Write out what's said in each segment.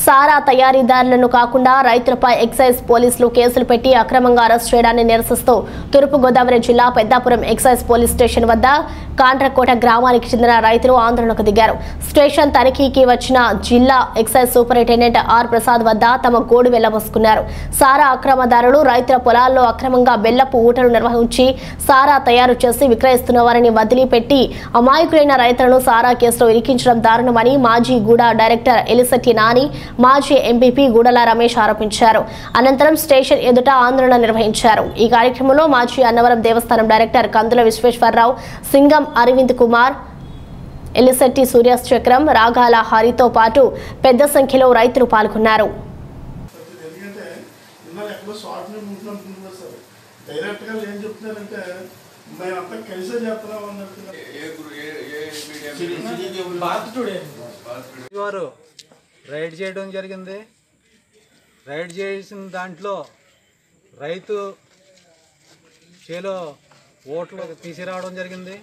సారా తయారీదారులను కాకుండా రైతులపై ఎక్సైజ్ పోలీసులు కేసులు పెట్టి అక్రమంగా అరెస్ట్ చేయడాన్ని నిరసిస్తూ తూర్పుగోదావరి జిల్లా పెద్దాపురం ఎక్సైజ్ పోలీస్ స్టేషన్ వద్ద కాండ్రకోట గ్రామానికి చెందిన రైతులు ఆందోళనకు దిగారు స్టేషన్ తనిఖీకి వచ్చిన జిల్లా ఎక్సైజ్ సూపరింటెండెంట్ ఆర్ ప్రసాద్ వద్ద తమ గోడు వెళ్లబోసుకున్నారు సారా అక్రమదారులు రైతుల పొలాల్లో అక్రమంగా బెల్లపు ఊటలు నిర్వహించి సారా తయారు చేసి విక్రయిస్తున్న వారిని వదిలిపెట్టి అమాయకులైన రైతులను సారా కేసులో ఇరికించడం దారుణమని మాజీ గూడ డైరెక్టర్ ఎలిసెట్టి నాని మాజీ ఎంపీపీ గూడల రమేష్ ఆరోపించారు అనంతరం స్టేషన్ ఎదుట ఆందోళన నిర్వహించారు ఈ కార్యక్రమంలో మాజీ అన్నవరం దేవస్థానం డైరెక్టర్ కందుల విశ్వేశ్వరరావు సింగం అరవింద్ కుమార్ ఎలిసెట్టి సూర్యచక్రం రాగాల హరితో పాటు పెద్ద సంఖ్యలో రైతులు పాల్గొన్నారు ఎందుకంటే ఇన్నాళ్ళు ఎక్కడో షార్ట్ ఫిల్మ్ ఉంటున్నాం అనుకుంటున్నారు సార్ డైరెక్ట్గా ఏం చెప్తున్నారంటే మేమంతా కలిసే చేస్తున్నాం అన్నట్టుగా వారు రైడ్ చేయడం జరిగింది రైడ్ చేసిన దాంట్లో రైతు చేలో ఓట్లు తీసుకురావడం జరిగింది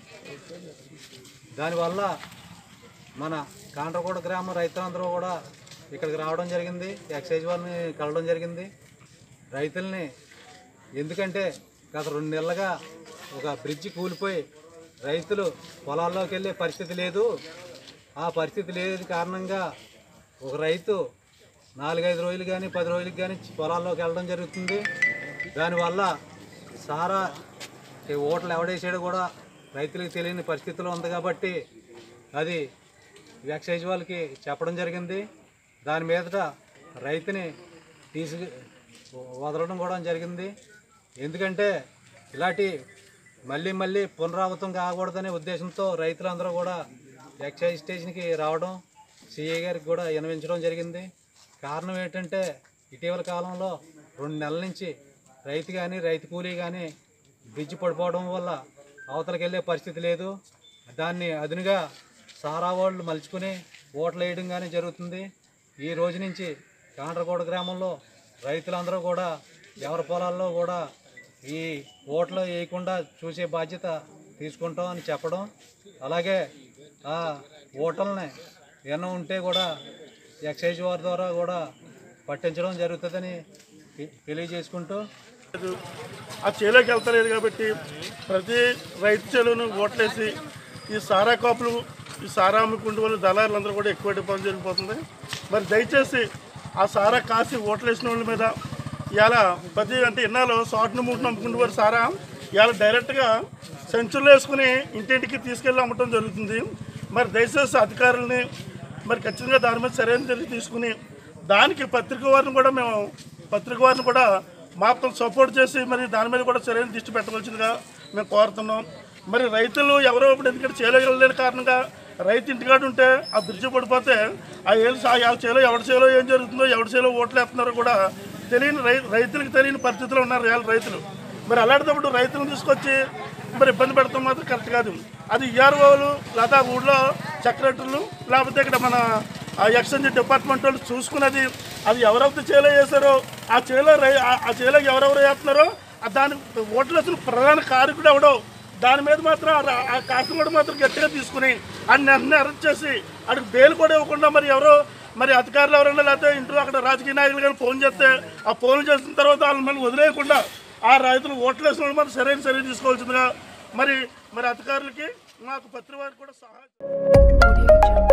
దానివల్ల మన కాండ్రకోట గ్రామ రైతులందరూ కూడా ఇక్కడికి రావడం జరిగింది ఎక్సైజ్ వారిని కలవడం జరిగింది రైతుల్ని ఎందుకంటే గత రెండు నెలలుగా ఒక బ్రిడ్జి కూలిపోయి రైతులు పొలాల్లోకి వెళ్ళే పరిస్థితి లేదు ఆ పరిస్థితి లేదు కారణంగా ఒక రైతు నాలుగైదు రోజులు కానీ పది రోజులకి కానీ పొలాల్లోకి వెళ్ళడం జరుగుతుంది దానివల్ల సారా ఈ ఓట్లు ఎవడేసాడో కూడా రైతులకు తెలియని పరిస్థితిలో ఉంది కాబట్టి అది ఎక్సైజ్ వాళ్ళకి చెప్పడం జరిగింది దాని మీదట రైతుని తీసి వదలడం కూడా జరిగింది ఎందుకంటే ఇలాంటి మళ్ళీ మళ్ళీ పునరావృతం కాకూడదనే ఉద్దేశంతో రైతులందరూ కూడా ఎక్సైజ్ స్టేషన్కి రావడం సిఐ గారికి కూడా వినవించడం జరిగింది కారణం ఏంటంటే ఇటీవల కాలంలో రెండు నెలల నుంచి రైతు కానీ రైతు కూలీ కానీ బ్రిడ్జ్ పడిపోవడం వల్ల అవతలకి వెళ్ళే పరిస్థితి లేదు దాన్ని అదునుగా సారా వాళ్ళు మలుచుకుని ఓట్లు వేయడం కానీ జరుగుతుంది ఈ రోజు నుంచి కాండ్రకోట గ్రామంలో రైతులందరూ కూడా ఎవరి పొలాల్లో కూడా ఈ ఓట్లు వేయకుండా చూసే బాధ్యత తీసుకుంటాం అని చెప్పడం అలాగే ఆ ఓటల్ని ఏమైనా ఉంటే కూడా ఎక్సైజ్ వారి ద్వారా కూడా పట్టించడం జరుగుతుందని తె- తెలియజేసుకుంటూ ఆ చేలోకి వెళ్తలేదు కాబట్టి ప్రతి రైతు చేలోను ఓట్లేసి ఈ సారా కాపులు ఈ సారా అమ్ముకుంటూ వాళ్ళు దళారులందరూ కూడా ఎక్కువ డిపాజిట్ జరిగిపోతుంది మరి దయచేసి ఆ సారా కాసి ఓట్లేసిన వాళ్ళ మీద ఇవాళ ప్రతి అంటే ఇన్నాళ్ళు షార్ట్ను మూటను అమ్ముకుంటూ వారు సారా ఇవాళ డైరెక్ట్గా సెంచురీలు వేసుకుని ఇంటింటికి తీసుకెళ్ళి అమ్మటం జరుగుతుంది మరి దయచేసి అధికారులని మరి ఖచ్చితంగా దాని మీద సరైన చర్య తీసుకుని దానికి పత్రిక వారిని కూడా మేము పత్రిక వారిని కూడా మాత్రం సపోర్ట్ చేసి మరి దాని మీద కూడా సరైన దృష్టి పెట్టవలసిందిగా మేము కోరుతున్నాం మరి రైతులు ఎవరో ఇప్పుడు ఎందుకంటే చేయలేని కారణంగా రైతు ఇంటికాడు ఉంటే ఆ బ్రిడ్జి పడిపోతే ఆ ఏళ్ళు ఆ చేలో ఎవరి చేలో ఏం జరుగుతుందో ఎవరి చేలో ఓట్లు వేస్తున్నారో కూడా తెలియని రై రైతులకు తెలియని పరిస్థితిలో ఉన్నారు ఇవాళ రైతులు మరి అలాంటప్పుడు రైతులను తీసుకొచ్చి మరి ఇబ్బంది పెడతాం మాత్రం కరెక్ట్ కాదు అది ఈఆర్ఓలు లేదా ఊళ్ళో సెక్రటరీలు లేకపోతే ఇక్కడ మన ఆ ఎక్స్చేంజ్ డిపార్ట్మెంట్ వాళ్ళు చూసుకున్నది అది ఎవరైతే చేలో వేసారో ఆ చేలో రై ఆ- ఆ చేలో ఎవరెవరు వేస్తున్నారో ఆ దాని ఓట్లు వేసిన ప్రధాన కారకుడు ఎవడో దాని మీద మాత్రం ఆ రా- ఆ కాసం కూడా మాత్రం గట్టిగా తీసుకుని అన్ని అన్ని అరెస్ట్ చేసి అక్కడికి బెయిల్ కూడా ఇవ్వకుండా మరి ఎవరో మరి అధికారులు ఎవరైనా లేకపోతే ఇంట్లో అక్కడ రాజకీయ నాయకులు కానీ ఫోన్ చేస్తే ఆ ఫోన్ చేసిన తర్వాత వాళ్ళని మళ్ళీ వదిలేయకుండా ఆ రైతులు ఓట్లు వేసిన వాళ్ళు మరి సరైన చర్య తీసుకోవాల్సిందిగా మరి మరి అధికారులకి మాకు పత్రిక వారికి కూడా సహాయం